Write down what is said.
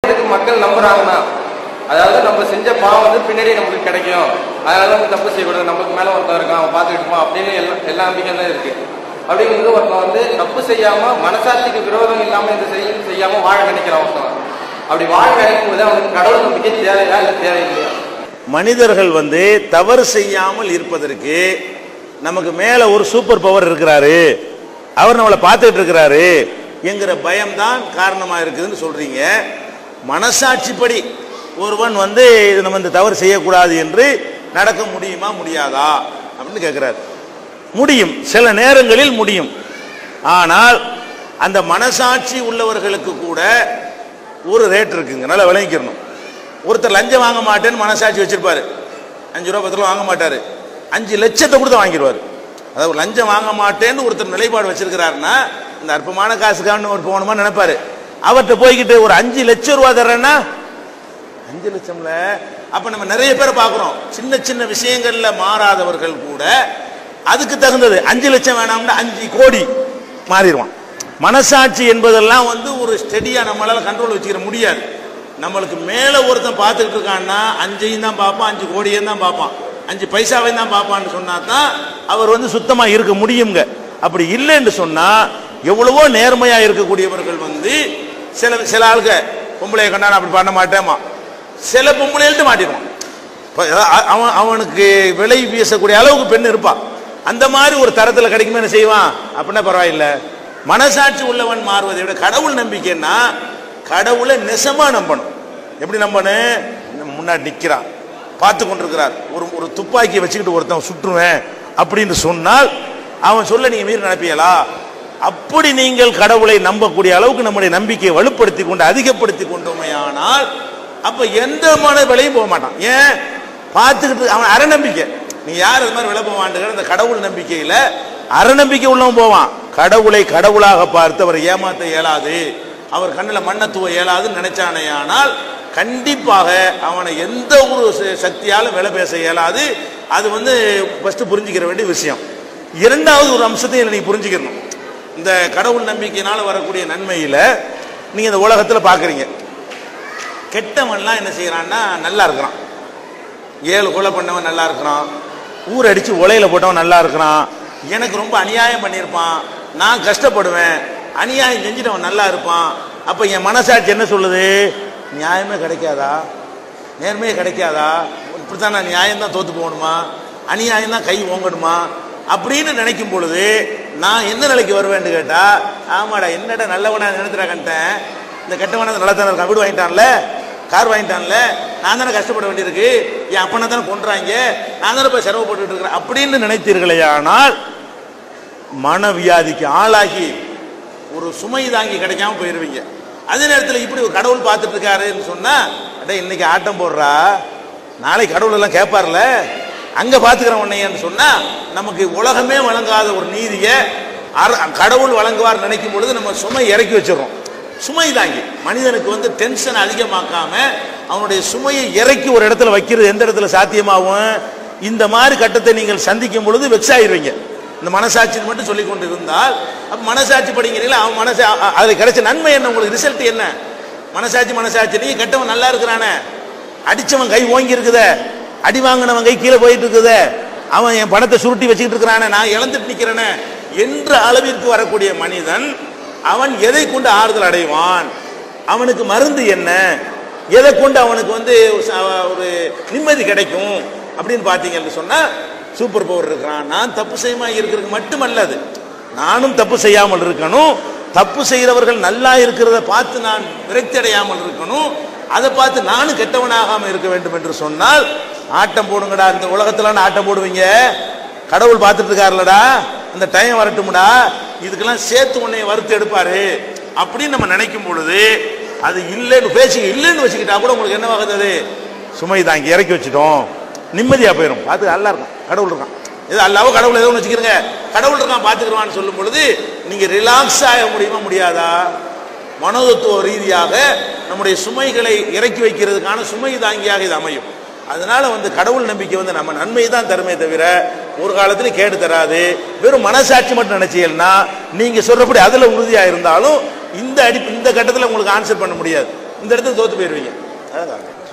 இதுக்கு மக்கள் நம்புறாங்கன்னா அதாவது நம்ம செஞ்ச பாவம் வந்து பின்னாடி நம்மளுக்கு கிடைக்கும் அதனால வந்து தப்பு செய்யக்கூடாது நம்மளுக்கு மேல ஒருத்தன் இருக்கான் அவன் பார்த்துக்கிட்டு இருப்பான் அப்படின்னு எல்லா எல்லா நம்பிக்கையும் தான் இருக்கு அப்படிங்கிறது ஒருத்தன் வந்து தப்பு செய்யாம மனசாட்சிக்கு விரோதம் இல்லாம இந்த செய்ய செய்யாம வாழ நினைக்கிறான் ஒருத்தன் அப்படி வாழ நினைக்கும் போது அவனுக்கு கடவுள் நம்பிக்கை தேவையா இல்லை தேவையில்லையா மனிதர்கள் வந்து தவறு செய்யாமல் இருப்பதற்கு நமக்கு மேல ஒரு சூப்பர் பவர் இருக்கிறாரு அவர் நம்மளை பார்த்துட்டு இருக்கிறாரு என்கிற பயம்தான் காரணமா இருக்குதுன்னு சொல்றீங்க மனசாட்சிப்படி ஒருவன் வந்து இது நம்ம இந்த தவறு செய்யக்கூடாது என்று நடக்க முடியுமா முடியாதா அப்படின்னு கேட்கிறாரு முடியும் சில நேரங்களில் முடியும் ஆனால் அந்த மனசாட்சி உள்ளவர்களுக்கு கூட ஒரு ரேட் இருக்குங்க நல்லா விளங்கிக்கிறணும் ஒருத்தர் லஞ்சம் வாங்க மாட்டேன்னு மனசாட்சி வச்சிருப்பாரு அஞ்சு ரூபா பத்து ரூபா வாங்க மாட்டாரு அஞ்சு லட்சத்தை கொடுத்து வாங்கிடுவார் அதாவது லஞ்சம் வாங்க மாட்டேன்னு ஒருத்தர் நிலைப்பாடு வச்சிருக்கிறாருன்னா இந்த அற்பமான காசுக்கான ஒரு போகணுமா நினைப்பாரு அவர்கிட்ட போய்கிட்டு ஒரு அஞ்சு லட்சம் ரூபா தர்றேன்னா அஞ்சு லட்சம்ல அப்ப நம்ம நிறைய பேரை பார்க்கிறோம் சின்ன சின்ன விஷயங்கள்ல மாறாதவர்கள் கூட அதுக்கு தகுந்தது அஞ்சு லட்சம் வேணாம்னா அஞ்சு கோடி மாறிடுவான் மனசாட்சி என்பதெல்லாம் வந்து ஒரு ஸ்டெடியா நம்மளால கண்ட்ரோல் வச்சுக்கிற முடியாது நம்மளுக்கு மேல ஒருத்தன் பார்த்துக்கிட்டு இருக்கான்னா அஞ்சையும் தான் பார்ப்பான் அஞ்சு கோடியும் தான் பார்ப்பான் அஞ்சு பைசாவையும் தான் பார்ப்பான்னு சொன்னா தான் அவர் வந்து சுத்தமா இருக்க முடியுங்க அப்படி இல்லைன்னு சொன்னா எவ்வளவோ நேர்மையா இருக்கக்கூடியவர்கள் வந்து சில சில ஆளுங்க பொம்பளைய கண்டா நான் அப்படி பண்ண மாட்டேமா சில பொம்பளைகள்ட்ட மாட்டிடுவான் இப்ப அ- அவன் அவனுக்கு விலை வீசக்கூடிய அளவுக்கு பெண் இருப்பான் அந்த மாதிரி ஒரு தரத்தில் கிடைக்குமே என்ன செய்வான் அப்படின்னா பரவாயில்ல மனசாட்சி உள்ளவன் மாறுவதை விட கடவுள் நம்பிக்கைன்னா கடவுளை நெசமா நம்பணும் எப்படி நம்பணும் நம்ம முன்னாடி நிற்கிறான் பார்த்து கொண்டிருக்கிறார் ஒரு ஒரு துப்பாக்கி வச்சுக்கிட்டு ஒருத்தன் சுற்றுவேன் அப்படின்னு சொன்னால் அவன் சொல்ல நீங்க மீறி நடப்பீங்களா அப்படி நீங்கள் கடவுளை நம்பக்கூடிய அளவுக்கு நம்முடைய நம்பிக்கையை வலுப்படுத்தி கொண்டு அதிகப்படுத்தி கொண்டோமையானால் அப்ப எந்த மன விலையும் போக மாட்டான் ஏன் பார்த்துக்கிட்டு அவன் அறநம்பிக்கை நீ யார் அது மாதிரி விலை போவான்ங்கிற இந்த கடவுள் நம்பிக்கையில அறநம்பிக்கை உள்ளவன் போவான் கடவுளை கடவுளாக பார்த்து அவர் ஏமாத்த இயலாது அவர் கண்ணில் மண்ணை தூவ இயலாதுன்னு நினைச்சானேயானால் கண்டிப்பாக அவனை எந்த ஒரு ச- சக்தியாலும் விலை பேச இயலாது அது வந்து ஃபர்ஸ்ட் புரிஞ்சுக்கிற வேண்டிய விஷயம் இரண்டாவது ஒரு அம்சத்தையும் நீ புரிஞ்சுக்கணும் இந்த கடவுள் நம்பிக்கையினால வரக்கூடிய நன்மையில நீங்க இந்த உலகத்துல பாக்குறீங்க கெட்டவன்லாம் என்ன செய்யறான்னா நல்லா இருக்கிறான் ஏழு கொலை பண்ணவன் நல்லா இருக்கிறான் ஊர் அடிச்சு உலையில போட்டவன் நல்லா இருக்கிறான் எனக்கு ரொம்ப அநியாயம் பண்ணியிருப்பான் நான் கஷ்டப்படுவேன் அநியாயம் செஞ்சுட்டவன் நல்லா இருப்பான் அப்ப என் மனசாட்சி என்ன சொல்லுது நியாயமே கிடைக்காதா நேர்மையே கிடைக்காதா இப்படித்தான் நான் நியாயம் தான் தோத்து போகணுமா அநியாயம் தான் கை ஓங்கணுமா அப்படின்னு நினைக்கும் பொழுது நான் என்ன நிலைக்கு வருவேன்னு கேட்டா ஆமாடா என்னடா நல்லவனா நினைத்துறா கண்டேன் இந்த கெட்டவனா நல்லா தானே இருக்கான் வீடு வாங்கிட்டான்ல கார் வாங்கிட்டான்ல நான் தானே கஷ்டப்பட வேண்டியிருக்கு என் அப்பனை தானே கொன்றாங்க நான் தானே போய் சிரமப்பட்டு இருக்கிறேன் அப்படின்னு நினைத்தீர்களே ஆனால் மனவியாதிக்கு ஆளாகி ஒரு சுமை தாங்கி கிடைக்காம போயிருவீங்க அதே நேரத்தில் இப்படி ஒரு கடவுள் பார்த்துட்டு இருக்காருன்னு சொன்னா அடே இன்னைக்கு ஆட்டம் போடுறா நாளைக்கு கடவுள் எல்லாம் கேட்பார்ல அங்க பாத்துக்கிறேன் உன்னையன்னு சொன்னா நமக்கு உலகமே வழங்காத ஒரு நீதியை அர- கடவுள் வழங்குவார் நினைக்கும் பொழுது நம்ம சுமை இறக்கி வச்சிடறோம் சுமை தாங்கி மனிதனுக்கு வந்து டென்ஷன் அதிகமாக்காம அவனுடைய சுமையை இறக்கி ஒரு இடத்துல வைக்கிறது எந்த இடத்துல சாத்தியமாகும் இந்த மாதிரி கட்டத்தை நீங்கள் சந்திக்கும் பொழுது வெக்ஸ் ஆயிருவீங்க இந்த மனசாட்சின்னு மட்டும் சொல்லி கொண்டு இருந்தால் அப்ப மனசாட்சி படிக்கிறீங்களா அவன் மனசு அ- அ- அதுல கிடைச்ச நன்மை என்ன உங்களுக்கு ரிசல்ட் என்ன மனசாட்சி மனசாட்சி நீ கெட்டவன் நல்லா இருக்கிறானே அடிச்சவன் கை ஓங்கி இருக்குதே அடி வாங்கினவன் கை கீழே போயிட்டு இருக்குதே அவன் என் பணத்தை சுருட்டி வச்சுக்கிட்டு இருக்கிறானே நான் இழந்துட்டு நிக்கிறேனே என்ற அளவிற்கு வரக்கூடிய மனிதன் அவன் எதை கொண்டு ஆறுதல் அடைவான் அவனுக்கு மருந்து என்ன எதை கொண்டு அவனுக்கு வந்து ச- ஒரு நிம்மதி கிடைக்கும் அப்படின்னு பார்த்தீங்கன்னு சொன்னா சூப்பர் பவர் இருக்கிறான் நான் தப்பு செய்யாம இருக்கிறதுக்கு மட்டுமல்ல அது நானும் தப்பு செய்யாமல் இருக்கணும் தப்பு செய்கிறவர்கள் நல்லா இருக்கிறத பார்த்து நான் விரக்தி அடையாமல் இருக்கணும் அதை பார்த்து நானும் கெட்டவனாகாம இருக்க வேண்டும் என்று சொன்னால் ஆட்டம் போடுங்கடா இந்த உலகத்துல ஆட்டம் போடுவீங்க கடவுள் பார்த்துட்டு இருக்காருலடா அந்த டைம் வரட்டும்டா இதுக்கெல்லாம் சேர்த்து உன்னை வறுத்து எடுப்பாரு அப்படின்னு நம்ம நினைக்கும் பொழுது அது இல்லைன்னு பேசி இல்லைன்னு வச்சுக்கிட்டா கூட உங்களுக்கு என்ன ஆகுது சுமை தாங்கி இறக்கி வச்சுட்டோம் நிம்மதியா போயிடும் பார்த்து நல்லா இருக்கும் கடவுள் இருக்கான் இது அல்லாவோ கடவுள் ஏதோ ஒன்று வச்சுக்கிறங்க கடவுள் இருக்கான் பார்த்துக்கிறவான்னு சொல்லும் பொழுது நீங்க ரிலாக்ஸ் ஆக முடியுமா முடியாதா மனோதத்துவ ரீதியாக நம்முடைய சுமைகளை இறக்கி வைக்கிறதுக்கான சுமை தாங்கியாக இது அமையும் அதனால வந்து கடவுள் நம்பிக்கை வந்து நம்ம நன்மை தான் தருமே தவிர ஒரு காலத்துல கேடு தராது வெறும் மனசாட்சி மட்டும் நினைச்சீங்கன்னா நீங்க சொல்றபடி அதுல உறுதியா இருந்தாலும் இந்த அடி இந்த கட்டத்தில் உங்களுக்கு ஆன்சர் பண்ண முடியாது இந்த இடத்துக்கு தோத்து போயிருவீங்க அதான் காரணம்